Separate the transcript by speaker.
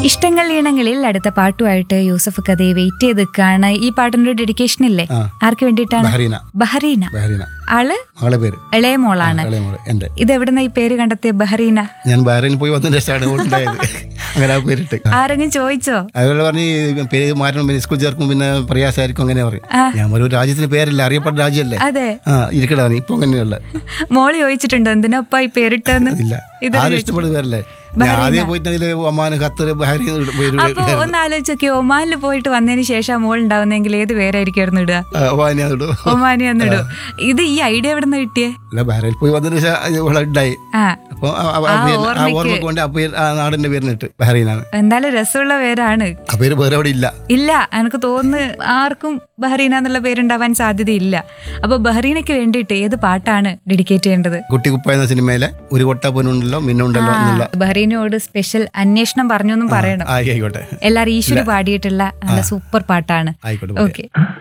Speaker 1: ഇഷ്ടങ്ങൾ ഈണങ്ങളിൽ അടുത്ത പാട്ടുമായിട്ട് യൂസഫ് കഥയെ വെയിറ്റ് ചെയ്ത് നിൽക്കാണ് ഈ പാട്ടിന്റെ ഡെഡിക്കേഷൻ ഇല്ലേ
Speaker 2: ആ.
Speaker 1: ആർക്ക് വേണ്ടിയിട്ടാണ്
Speaker 2: ബഹരീന
Speaker 1: ബഹറീന
Speaker 2: ബഹരീന
Speaker 1: ആള്
Speaker 2: മകളെ പേര്
Speaker 1: ഇളയ മോളാണ്
Speaker 2: ഇളയ മോള് എന്റെ
Speaker 1: ഇത് എവിടുന്ന ഈ പേര് കണ്ടെത്തിയ ബഹറീന
Speaker 2: ഞാൻ ബഹ്റൈനിൽ പോയി വന്നതിന്റെ ശേഷമാണ് ഉണ്ടായത് അങ്ങനെ ആ പേരിട്ട്
Speaker 1: ആരെങ്കിലും ചോദിച്ചോ
Speaker 2: അതുപോലെ പറഞ്ഞ് ഈ പേര് മാറ്റണം പിന്നെ സ്കൂൾ ചേർക്കും പിന്നെ പ്രയാസമായിരിക്കും അങ്ങനെ പറയും
Speaker 1: ആ.
Speaker 2: ഞാൻ ഒരു രാജ്യത്തിന് പേരല്ല അറിയപ്പെട്ട രാജ്യമല്ലേ
Speaker 1: അതെ
Speaker 2: ആ ഇരിക്കടാണ് ഇപ്പൊ അങ്ങനെയുള്ള
Speaker 1: മോള് ചോദിച്ചിട്ടുണ്ടോ എന്തിനപ്പാ ഈ പേരിട്ടെന്ന്
Speaker 2: ഇല്ല
Speaker 1: ഇത്
Speaker 2: ആരും ഇഷ്ടപ്പെടുന്ന പേരല്ലേ ഞാൻ ആദ്യം പോയിട്ട് അതില് ഒമാന് ഖത്തർ ബഹ്റൈൻ പേര്
Speaker 1: അപ്പൊ ഒന്ന് ആലോചിച്ചൊക്കെ ഒമാനിൽ പോയിട്ട് വന്നതിന് ശേഷം മോൾ ഉണ്ടാവുന്നെങ്കിൽ ഏത് പേരായിരിക്കും ഇടുക
Speaker 2: ഒമാനിയാന്നിടും
Speaker 1: ഒമാനി എന്നിടും ഇത് ഈ ഐഡിയ എവിടെ നിന്ന് കിട്ടിയേ
Speaker 2: അല്ല ബഹ്റൈനിൽ പോയി വന്നതിന് ശേഷം ഇവിടെ ഉണ്ടായി
Speaker 1: ആ
Speaker 2: അപ്പൊ ആ- ആ- ആ പേര്- ആ ഓർമ്മക്ക് കൊണ്ട് ആ പേര് ആ നാടിന്റെ പേരിനിട്ട് ബഹ്റൈനാണ്
Speaker 1: എന്തായാലും രസമുള്ള പേരാണ്
Speaker 2: ആ പേര് വേറെ അവിടെ ഇല്ല
Speaker 1: ഇല്ല എനിക്ക് തോന്നുന്നു ആർക്കും ബഹ്റീന എന്നുള്ള പേരുണ്ടാവാൻ സാധ്യതയില്ല അപ്പൊ ബഹ്റീനയ്ക്ക് വേണ്ടിയിട്ട് ഏത് പാട്ടാണ് ഡെഡിക്കേറ്റ് ചെയ്യേണ്ടത്
Speaker 2: കുട്ടി കുപ്പ എന്ന സിനിമയിലെ ഒരു കൊട്ട പൊന്നുണ്ടല്ലോ മിന്നുണ്ടല്ലോ എന്നുള്ള
Speaker 1: ബഹ്റീനോട് സ്പെഷ്യൽ അന്വേഷണം പറഞ്ഞു എന്നും പറയണം
Speaker 2: ആ, ആയിക്കോട്ടെ
Speaker 1: എല്ലാരും ഈശ്വരി പാടിയിട്ടുള്ള നല്ല സൂപ്പർ പാട്ടാണ്
Speaker 2: ആയിക്കോട്ടെ
Speaker 1: ഓക്കെ